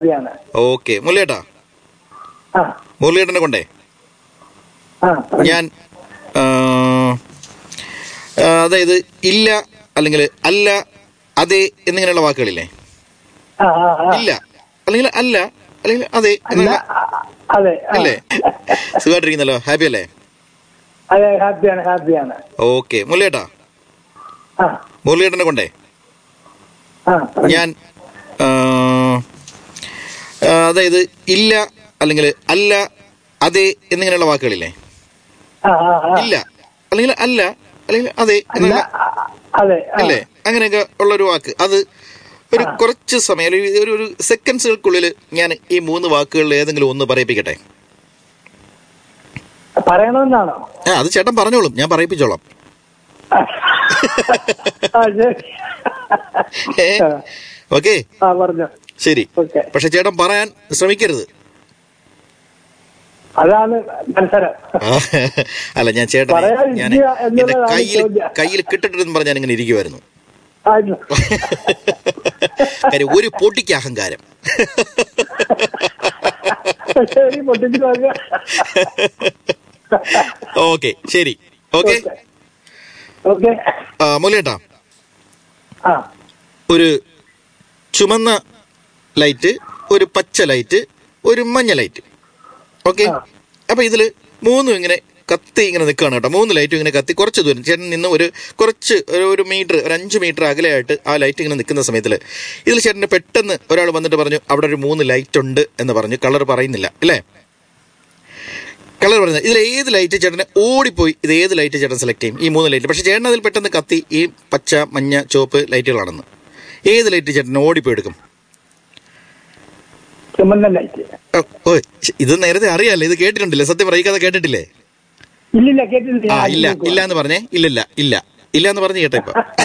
ഹാപ്പിയാണ് ഓക്കെ മുരളിയേട്ടാ ആ മുരളിയേട്ടനെ കൊണ്ടേ ആ ഞാൻ ആ, ആ, അതായത് ഇല്ല അല്ലെങ്കിൽ അല്ല അതെ എന്നിങ്ങനെയുള്ള വാക്കുകളില്ലേ ആ ആ ആ. ഇല്ല അല്ലെങ്കിൽ അല്ല അല്ലെങ്കിൽ അതെ അല്ല, എന്നുള്ള ആ, അതെ ആ. അല്ലേ സുഖമായിട്ടിരിക്കുന്നല്ലോ ഹാപ്പി അല്ലേ അതെ ഹാപ്പിയാണ് ഹാപ്പിയാണ് ഓക്കെ മുരളിയേട്ടാ ആ മുരളിയേട്ടനെ കൊണ്ടേ ആ ഞാൻ ആ, ആ, അതായത് ഇല്ല അല്ലെങ്കിൽ അല്ല അതെ എന്നിങ്ങനെയുള്ള വാക്കുകളില്ലേ ആ ആ ആ. ഇല്ല അല്ലെങ്കിൽ അല്ല അല്ലെങ്കിൽ അതെ അല്ല എന്നുള്ള ആ, അതെ ആ. അല്ലേ അങ്ങനെയൊക്കെ ഉള്ള ഒരു വാക്ക് അത് ഒരു കുറച്ച് സമയം അല്ലെങ്കിൽ ഒരു ഒരു സെക്കൻഡ്സുകൾക്കുള്ളിൽ ഞാൻ ഈ മൂന്ന് വാക്കുകളിൽ ഏതെങ്കിലും ഒന്ന് പറയിപ്പിക്കട്ടെ പറയണമെന്നാണോ ആ അത് ചേട്ടൻ പറഞ്ഞോളും ഞാൻ പറയിപ്പിച്ചോളാം ആ ശരി ഏ ഓക്കെ ആ പറഞ്ഞോ ശരി ഓക്കെ പക്ഷെ ചേട്ടൻ പറയാൻ ശ്രമിക്കരുത് അതാണ് മത്സരം ആ, അല്ല ഞാൻ ചേട്ടനെ പറയാതിരിക്കുക ഞാൻ എന്റെ എന്നുള്ളതാണ് കയ്യിൽ ചോദ്യം. കയ്യിൽ കിട്ടിട്ടെന്ന് പറഞ്ഞ് ഞാൻ ഇങ്ങനെ ഇരിക്കുമായിരുന്നു ആ, കാര്യം ഒരു പൊട്ടിക്ക് അഹങ്കാരം ശരി പൊട്ടിച്ച് നോക്കുക ഓക്കെ ശരി ഓക്കെ ഓക്കെ മുല്ലേട്ടാ ആ ഒരു ചുമന്ന ലൈറ്റ് ഒരു പച്ച ലൈറ്റ് ഒരു മഞ്ഞ ലൈറ്റ് ഓക്കെ ആ. അപ്പൊ ഇതില് മൂന്നും ഇങ്ങനെ കത്തി ഇങ്ങനെ നിൽക്കുകയാണ് കേട്ടോ മൂന്ന് ലൈറ്റും ഇങ്ങനെ കത്തി കുറച്ച് ദൂരം ചേട്ടൻ നിന്ന് ഒരു കുറച്ച് ഒരു ഒരു മീറ്റർ ഒരു അഞ്ച് മീറ്റർ അകലെയായിട്ട് ആ ലൈറ്റ് ഇങ്ങനെ നിൽക്കുന്ന സമയത്തിൽ ഇതിൽ ചേട്ടന് പെട്ടെന്ന് ഒരാൾ വന്നിട്ട് പറഞ്ഞു അവിടെ ഒരു മൂന്ന് ലൈറ്റ് ഉണ്ട് എന്ന് പറഞ്ഞു കളർ പറയുന്നില്ല അല്ലേ കളർ പറയുന്നത് ഇതിൽ ഏത് ലൈറ്റ് ചേട്ടന് ഓടിപ്പോയി ഇത് ഏത് ലൈറ്റ് ചേട്ടൻ സെലക്ട് ചെയ്യും ഈ മൂന്ന് ലൈറ്റ് പക്ഷേ ചേട്ടൻ അതിൽ പെട്ടെന്ന് കത്തി ഈ പച്ച മഞ്ഞ ചുവപ്പ് ലൈറ്റുകളാണെന്ന് ഏത് ലൈറ്റ് ചേട്ടൻ ഓടിപ്പോയി എടുക്കും ചുമന്ന ലൈറ്റ് ഓ, ഓ ശ്ശ്, ഇത് നേരത്തെ അറിയാലേ ഇത് കേട്ടിട്ടുണ്ടല്ലേ സത്യം പറയും ഈ കഥ കേട്ടിട്ടില്ലേ ഇല്ലില്ല കേട്ടില്ല ആ ഇല്ല ഇല്ല എന്ന് പറഞ്ഞേ ഇല്ലില്ല ഇല്ല ഇല്ല എന്ന് പറഞ്ഞ് കേട്ടോ ഇപ്പൊ